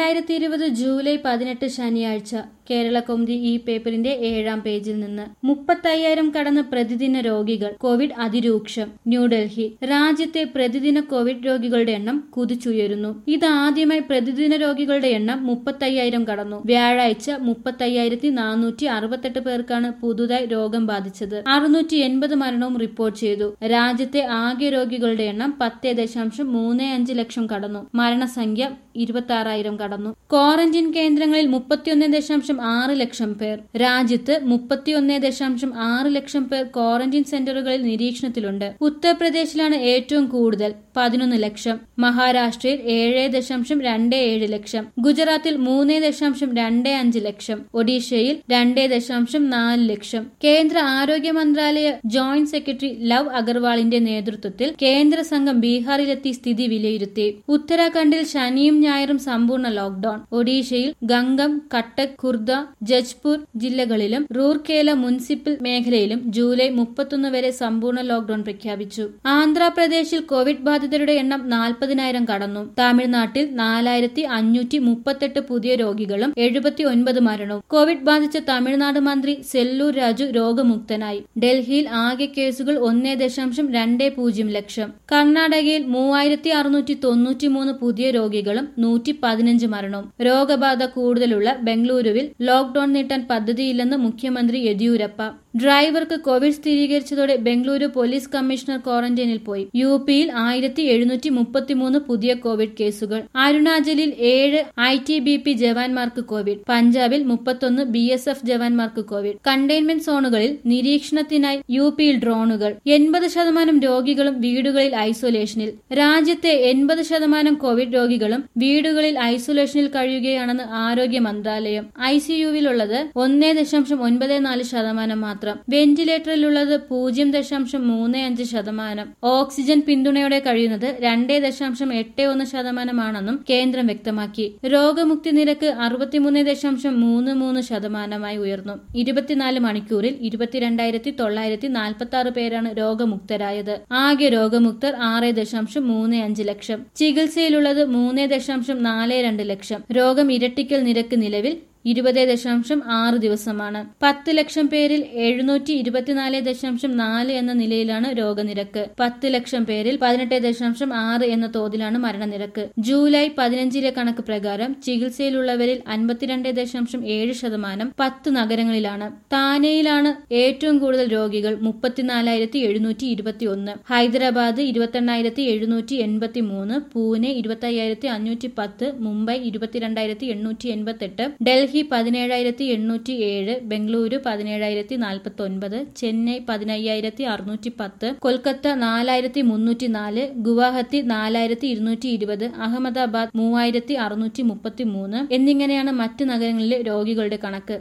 രണ്ടായിരത്തി ഇരുപത് ജൂലൈ പതിനെട്ട് ശനിയാഴ്ച കേരള കൗമുദി ഈ പേപ്പറിന്റെ ഏഴാം പേജിൽ നിന്ന് മുപ്പത്തയ്യായിരം കടന്ന് പ്രതിദിന രോഗികൾ കോവിഡ് അതിരൂക്ഷം ന്യൂഡൽഹി രാജ്യത്തെ പ്രതിദിന കോവിഡ് രോഗികളുടെ എണ്ണം കുതിച്ചുയരുന്നു ഇതാദ്യമായി പ്രതിദിന രോഗികളുടെ എണ്ണം മുപ്പത്തയ്യായിരം കടന്നു വ്യാഴാഴ്ച മുപ്പത്തയ്യായിരത്തി നാനൂറ്റി അറുപത്തെട്ട് പേർക്കാണ് പുതുതായി രോഗം ബാധിച്ചത് അറുന്നൂറ്റി എൺപത് മരണവും റിപ്പോർട്ട് ചെയ്തു രാജ്യത്തെ ആകെ രോഗികളുടെ എണ്ണം പത്ത് ദശാംശം മൂന്ന് അഞ്ച് ലക്ഷം കടന്നു മരണസംഖ്യ ഇരുപത്തി ആറായിരം കടന്നു ക്വാറന്റീൻ കേന്ദ്രങ്ങളിൽ മുപ്പത്തിയൊന്ന് ദശാംശം ആറ് ലക്ഷം പേർ രാജ്യത്ത് മുപ്പത്തിയൊന്ന് ദശാംശം ആറ് ലക്ഷം പേർ ക്വാറന്റീൻ സെന്ററുകളിൽ നിരീക്ഷണത്തിലുണ്ട് ഉത്തർപ്രദേശിലാണ് ഏറ്റവും കൂടുതൽ പതിനൊന്ന് ലക്ഷം മഹാരാഷ്ട്രയിൽ ഏഴ് ദശാംശം രണ്ട് ഏഴ് ലക്ഷം ഗുജറാത്തിൽ മൂന്ന് ദശാംശം രണ്ട് അഞ്ച് ലക്ഷം ഒഡീഷയിൽ രണ്ട് ദശാംശം നാല് ലക്ഷം കേന്ദ്ര ആരോഗ്യ മന്ത്രാലയ ജോയിന്റ് സെക്രട്ടറി ലവ് അഗർവാളിന്റെ നേതൃത്വത്തിൽ കേന്ദ്ര സംഘം ബീഹാറിലെത്തി സ്ഥിതി വിലയിരുത്തി ഉത്തരാഖണ്ഡിൽ ശനിയും ഞായറും സമ്പൂർണ്ണ ലോക്ഡൌൺ ഒഡീഷയിൽ ഗംഗം കട്ടക് ഖുർദ ജജ്പൂർ ജില്ലകളിലും റൂർക്കേല മുനിസിപ്പൽ മേഖലയിലും ജൂലൈ മുപ്പത്തൊന്ന് വരെ സമ്പൂർണ്ണ ലോക്ഡൌൺ പ്രഖ്യാപിച്ചു ആന്ധ്രാപ്രദേശിൽ കോവിഡ് ബാധിതരുടെ എണ്ണം നാൽപ്പതിനായിരം കടന്നു തമിഴ്നാട്ടിൽ നാലായിരത്തി അഞ്ഞൂറ്റി മുപ്പത്തെട്ട് പുതിയ രോഗികളും എഴുപത്തി ഒൻപത് മരണവും കോവിഡ് ബാധിച്ച തമിഴ്നാട് മന്ത്രി സെല്ലൂർ രാജു രോഗമുക്തനായി ഡൽഹിയിൽ ആകെ കേസുകൾ ഒന്നേ ദശാംശം രണ്ട് പൂജ്യം ലക്ഷം കർണാടകയിൽ മൂവായിരത്തി അറുന്നൂറ്റി തൊണ്ണൂറ്റി മൂന്ന് പുതിയ രോഗികളും നൂറ്റി പതിനഞ്ച് മരണവും രോഗബാധ കൂടുതലുള്ള ബംഗളൂരുവിൽ ലോക്ഡൌൺ നീട്ടാൻ പദ്ധതിയില്ലെന്ന് മുഖ്യമന്ത്രി യെദ്യൂരപ്പ ഡ്രൈവർക്ക് കോവിഡ് സ്ഥിരീകരിച്ചതോടെ ബംഗളൂരു പോലീസ് കമ്മീഷണർ ക്വാറന്റൈനിൽ പോയി യു പിയിൽ ആയിരത്തി എഴുന്നൂറ്റി മുപ്പത്തിമൂന്ന് പുതിയ കോവിഡ് കേസുകൾ അരുണാചലിൽ ഏഴ് ഐ ടി ബി പി ജവാന്മാർക്ക് കോവിഡ് പഞ്ചാബിൽ മുപ്പത്തൊന്ന് ബി എസ് എഫ് ജവാന്മാർക്ക് കോവിഡ് കണ്ടെയ്ൻമെന്റ് സോണുകളിൽ നിരീക്ഷണത്തിനായി യു പിയിൽ ഡ്രോണുകൾ എൺപത് ശതമാനം രോഗികളും വീടുകളിൽ ഐസൊലേഷനിൽ രാജ്യത്തെ എൺപത് ശതമാനം കോവിഡ് രോഗികളും വീടുകളിൽ ഐസൊലേഷനിൽ കഴിയുകയാണെന്ന് ആരോഗ്യ മന്ത്രാലയം ഐസിയുവിലുള്ളത് ഒന്നേ ദശാംശം ഒൻപത് നാല് ശതമാനം മാത്രം വെന്റിലേറ്ററിലുള്ളത് പൂജ്യം ദശാംശം മൂന്ന് അഞ്ച് ശതമാനം ഓക്സിജൻ പിന്തുണയോടെ കഴിയുന്നത് രണ്ടേ ദശാംശം എട്ട് ഒന്ന് ശതമാനമാണെന്നും കേന്ദ്രം വ്യക്തമാക്കി രോഗമുക്തി നിരക്ക് അറുപത്തിമൂന്ന് ദശാംശം മൂന്ന് മൂന്ന് ശതമാനമായി ഉയർന്നു ഇരുപത്തിനാല് മണിക്കൂറിൽ ഇരുപത്തിരണ്ടായിരത്തി തൊള്ളായിരത്തി നാൽപ്പത്തി ആറ് പേരാണ് രോഗമുക്തരായത് ആകെ രോഗമുക്തർ ആറ് ദശാംശം മൂന്ന് അഞ്ച് ലക്ഷം ചികിത്സയിലുള്ളത് മൂന്ന് ദശാംശം നാല് രണ്ട് ലക്ഷം രോഗം ഇരട്ടിക്കൽ നിരക്ക് നിലവിൽ ഇരുപത് ദശാംശം ആറ് ദിവസമാണ് പത്ത് ലക്ഷം പേരിൽ എഴുന്നൂറ്റി ഇരുപത്തിനാല് ദശാംശം നാല് എന്ന നിലയിലാണ് രോഗനിരക്ക് പത്ത് ലക്ഷം പേരിൽ പതിനെട്ട് ദശാംശം ആറ് എന്ന തോതിലാണ് മരണനിരക്ക് ജൂലൈ പതിനഞ്ചിലെ കണക്ക് പ്രകാരം ചികിത്സയിലുള്ളവരിൽ അൻപത്തിരണ്ട് ദശാംശം ഏഴ് ശതമാനം പത്ത് നഗരങ്ങളിലാണ് താനെയിലാണ് ഏറ്റവും കൂടുതൽ രോഗികൾ മുപ്പത്തിനാലായിരത്തി എഴുന്നൂറ്റി ഇരുപത്തി ഒന്ന് ഹൈദരാബാദ് ഇരുപത്തെണ്ണായിരത്തി എഴുന്നൂറ്റി എൺപത്തി മൂന്ന് പൂനെ ഇരുപത്തി അയ്യായിരത്തി അഞ്ഞൂറ്റി പത്ത് മുംബൈ ഇരുപത്തിരണ്ടായിരത്തി എണ്ണൂറ്റി എൺപത്തി എട്ട് ഡൽഹി ഡൽഹി പതിനേഴായിരത്തി എണ്ണൂറ്റി ഏഴ് ബംഗളൂരു പതിനേഴായിരത്തി നാൽപ്പത്തി ഒൻപത് ചെന്നൈ പതിനയ്യായിരത്തി അറുന്നൂറ്റി പത്ത് കൊൽക്കത്ത നാലായിരത്തി മുന്നൂറ്റി നാല് ഗുവാഹത്തി നാലായിരത്തി ഇരുന്നൂറ്റി ഇരുപത് അഹമ്മദാബാദ് മൂവായിരത്തി അറുന്നൂറ്റി മുപ്പത്തി മൂന്ന് എന്നിങ്ങനെയാണ് മറ്റ് നഗരങ്ങളിലെ രോഗികളുടെ കണക്ക്